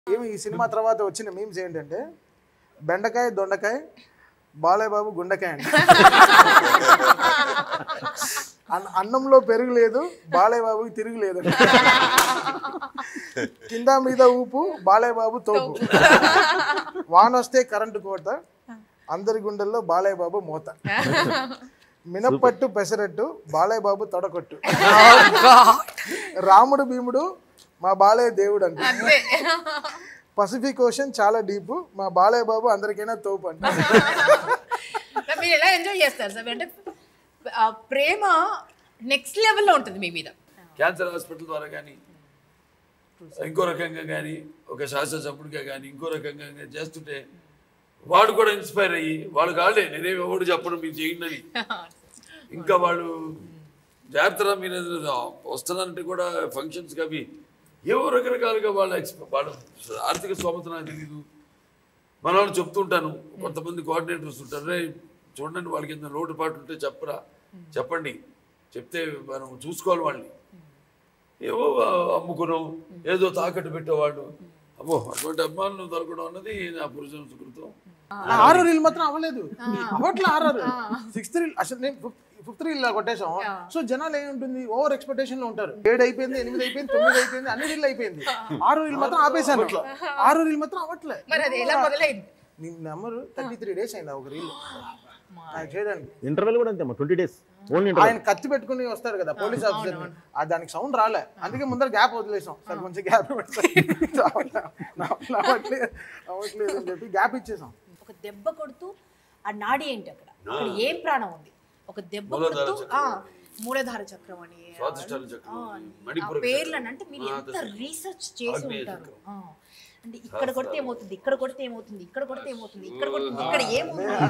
ఏమి ఈ సినిమా తర్వాత వచ్చిన మీమ్స్ ఏంటంటే బెండకాయ దొండకాయ బాలయ్య బాబు గుండకాయ అంట అన్న- అన్నంలో పెరుగు లేదు బాలయ్య బాబుకి తిరుగు లేదు కింద మీద ఊపు బాలయ్య బాబు తోపు వాన వస్తే కరెంటు కోత అందరి గుండెల్లో బాలయ్య బాబు మోత మినప్పట్టు పెసరట్టు బాలయ్య బాబు తొడకొట్టు రాముడు భీముడు మా బాలయ్య దేవుడు అంట అంతే పసిఫిక్ ఓషన్ చాలా డీప్ మా బాలయ్య బాబు అందరికైనా తోపు అంట మీరు ఎలా ఎంజాయ్ చేస్తారు సార్ అంటే ఆ ప్రేమ నెక్స్ట్ లెవెల్లో ఉంటుంది మీ మీద క్యాన్సర్ హాస్పిటల్ ద్వారా కానీ ఇంకో రకంగా కానీ ఒక శాసనసభ్యుడిగా కానీ ఇంకో రకంగా కానీ చేస్తుంటే వాడు కూడా ఇన్స్పైర్ అయ్యి వాళ్ళు కాళ్ళే నేనేమి ఎవడు చెప్పడం మీరు చేయండి అని ఇంకా వాళ్ళు జాగ్రత్త మీరు ఏదైనా వస్తున్నారంటే కూడా ఫంక్షన్స్కి అవి ఏవో రకరకాలుగా వాళ్ళ ఎక్స్ప వాళ్ళ ఆర్థిక స్తోమత నాకు తెలీదు మన వాళ్ళు చెప్తుంటాను కొంతమంది కోఆర్డినేటర్స్ ఉంటారు రే చూడండి వాళ్ళకి ఎంత లోటుపాటు ఉంటే చెప్పరా చెప్పండి చెప్తే మనం చూసుకోవాలి వాళ్ళని ఏవో అమ్ముకున్నాం ఏదో తాకట్టు పెట్టేవాళ్ళు అమ్మో అటువంటి అభిమానులు దొరకడం అన్నది నా పురుషుల సుకృతం ఆరో రీల్ మాత్రం అవ్వలేదు అవ్వట్లే ఆర్ఆర్ సిక్స్త్ రీల్ అసలు నేను ఫిఫ్త్ రీల్ కొట్టేసాం సో జనాలు ఏముంటుంది ఓవర్ ఎక్స్పెక్టేషన్ లో ఉంటారు ఏడు అయిపోయింది ఎనిమిది అయిపోయింది తొమ్మిది అయిపోయింది అన్ని రీల్ అయిపోయింది ఆరో రీల్ మాత్రం ఆపేసాను ఆరో రీల్ మాత్రం అవ్వట్లే మరి అది ఎలా మొదలైంది నీ నెంబర్ థర్టీ త్రీ డేస్ అయింది ఆ ఒక రీల్ చేయడానికి ఇంటర్వెల్ కూడా అంతే ట్వంటీ డేస్ ఓన్లీ ఆయన కత్తి పెట్టుకుని వస్తారు కదా పోలీస్ ఆఫీసర్ ఆ దానికి సౌండ్ రాలే అందుకే ముందర గ్యాప్ వదిలేసాం సార్ కొంచెం గ్యాప్ అవ్వట్లేదు అవ్వట్లేదు అని చెప్పి గ్యాప్ ఇచ్చేసాం ఒక దెబ్బ కొడుతూ ఆ నాడి ఏంటి అక్కడ అక్కడ ఏం ప్రాణం ఉంది ఒక దెబ్బ మూలాధార కొడుతూ చక్రం. ఆ, మూలాధార చక్రం అని స్వాదిష్టాన చక్రం ఆ, అని, ఆ మణిపూర పేర్లను అంటే మీరు ఆ, ఎంత దశ. రీసెర్చ్ చేసి ఆగ్నేయ ఉంటారు చక్రం. ఆ. అంటే ఇక్కడ కొడితే ఏమవుతుంది ఇక్కడ కొడితే ఏమవుతుంది ఇక్కడ కొడితే ఏమవుతుంది ఇక్కడ కొడితే ఇక్కడ ఏమవుతుంది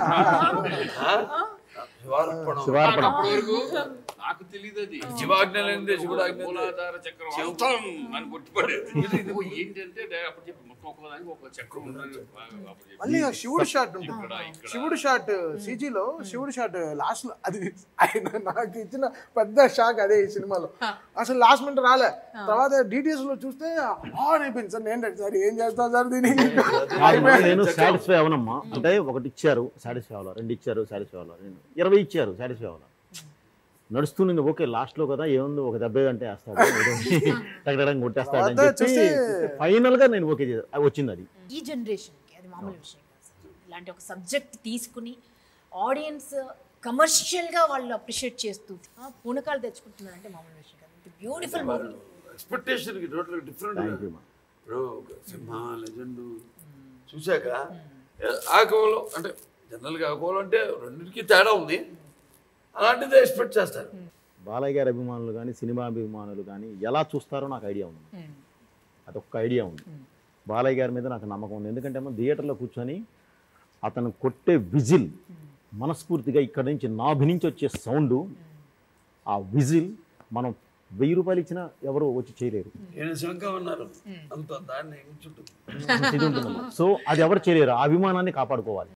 శివార్పణం శివార్పణ అప్పటి వరకు నాకు తెలియదు అది శివాజ్ఞ లేనిదే శివుడు ఆజ్ఞ లేనిదే. మూలాధార చక్రం అంతం అని కొట్టుపడేది ఇదిగో ఏంటంటే డే- అప్పుడు చెప్పి మొత్తం ఒక్కదానికి ఒక చక్రం ఉన్నది అప్పుడు చెప్పి. మళ్ళీ ఆ శివుడు షాట్ ఉంటుంది ఇక్కడ ఇక్కడ శివుడు షాట్ సీజీలో శివుడు షాట్ లాస్ట్ లో అది ఆయన నాకు ఇచ్చిన పెద్ద షాక్ అదే ఈ సినిమాలో అసలు లాస్ట్ మినిట్ రాలే తర్వాత డీటెయిల్స్ లో చూస్తే ఆన్ అయిపోయింది సార్ నేను సార్ ఏం చేస్తా సార్ దీనికి అమ్మా, నేను సాటిస్ఫై అవనమ్మా అంటే ఒకటి ఇచ్చారు సాటిస్ఫై అవ్వాలి రెండు ఇచ్చారు సాటిస్ఫై అవ్వాలి నేను ఇరవై ఇచ్చారు సాటిస్ఫై అవ్వాలి నడుస్తుంది ఓకే లాస్ట్ లో కదా ఏముంది ఒక దెబ్బ అంటే వేస్తాడు టగడడం కొట్టేస్తాడు అని తర్వాత చెప్పి చూస్తే- ఫైనల్ గా నేను ఓకే చేసా అది వచ్చింది అది ఈ జనరేషన్కి అది మామూలు విషయం కాదు సార్. ఇలాంటి ఒక సబ్జెక్ట్ తీసుకుని ఆడియన్స్ కమర్షియల్గా వాళ్ళు అప్రిషియేట్ చేస్తూ ఆ, పూనకాలు తెచ్చుకుంటున్నారు అంటే మామూలు విషయం కాదు బ్యూటిఫుల్ మూవీ ఎక్స్పెక్టేషన్ కి టోటల్ డిఫరెంట్ థ్యాంక్ యూ మా ఇప్పుడు ఒక సింహ లెజెండ్ చూశాక ఆ కోలం అంటే జనరల్గా ఆ కోలం అంటే రెండింటికి తేడా ఉంది అలాంటిదే ఎక్స్పెక్ట్ చేస్తారు బాలయ్య గారి అభిమానులు కానీ సినిమా అభిమానులు కానీ ఎలా చూస్తారో నాకు ఐడియా ఉంది అదొక్క ఐడియా ఉంది బాలయ్య గారి మీద నాకు నమ్మకం ఉంది ఎందుకంటే మనం థియేటర్లో కూర్చొని అతను కొట్టే విజిల్ మనస్ఫూర్తిగా ఇక్కడ నుంచి నాభి నుంచి వచ్చే సౌండ్ ఆ విజిల్ మనం వెయ్యి రూపాయలు ఇచ్చినా ఎవరు వచ్చి చేయలేరు నేను శంఖం అన్నారు అంత దాన్ని ఉంచుంటుంది ఇది ఉంటుంది సో అది ఎవరు చేయలేరు ఆ అభిమానాన్ని కాపాడుకోవాలి